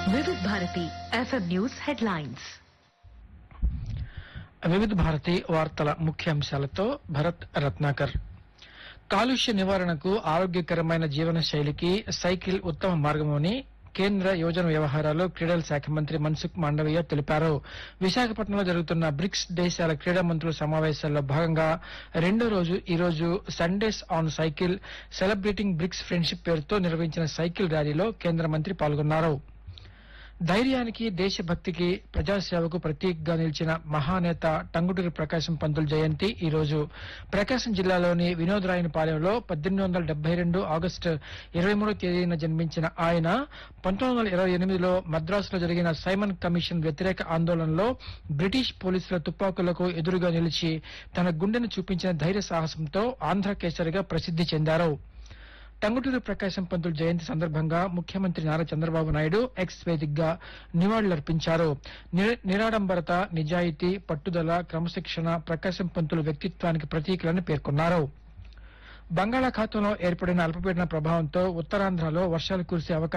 వివిధ Bharati FM news headlines వివిధ భారతి వార్తల ముఖ్యాంశాలతో భరత్ రత్నాకర్ కాలుష్య నివారణకు ఆరోగ్యకరమైన జీవన శైలికి సైకిల్ ఉత్తమ మార్గమని కేంద్ర యువజన వ్యవహారాలు క్రీడల శాఖ మంత్రి మన్సుఖ్ మాండవీయ తెలిపారు విశాఖపట్నంలో జరుగుతున్న బ్రిక్స్ దేశాల క్రీడా మంత్రుల సమావేశాల్లో భాగంగా రెండో రోజు ఈ రోజు Sundays on cycle celebrating BRICS friendship పేరుతో నిర్వహించిన సైకిల్ ర్యాలీలో కేంద్ర మంత్రి పాల్గొన్నారు ధైర్యానికి దేశభక్తికి ప్రజాసేవకు ప్రతీకగా నిలిచిన మహానేత టంగుటూరి ప్రకాశం పంతుల జయంతి ఈ రోజు ప్రకాశం జిల్లాలోని వినోదరాయనపాలెంలో పద్దెనిమిది వందల డెబ్బై రెండు ఆగస్టు ఇరవై మూడో తేదీన జన్మించిన ఆయన పంతొమ్మిది వందల ఇరవై ఎనిమిదిలో మద్రాసులో జరిగిన సైమన్ కమిషన్ వ్యతిరేక ఆందోళనలో బ్రిటిష్ పోలీసుల తుపాకులకు ఎదురుగా నిలిచి తన గుండెను చూపించిన ధైర్య సాహసంతో ఆంధ్ర కేసరిగా ప్రసిద్ధి చెందారు టంగుటూరి ప్రకాశం పంతులు జయంతి సందర్భంగా ముఖ్యమంత్రి నారా చంద్రబాబు నాయుడు ఎక్స్ వేదికగా నివాళులర్పించారు ని- నిరాడంబరత నిజాయితీ పట్టుదల క్రమశిక్షణ ప్రకాశం పంతులు వ్యక్తిత్వానికి ప్రతీకలని పేర్కొన్నారు బంగాళాఖాతంలో ఏర్పడిన అల్పపీడన ప్రభావంతో ఉత్తరాంధ్రలో వర్షాలు కురిసే అవకాశం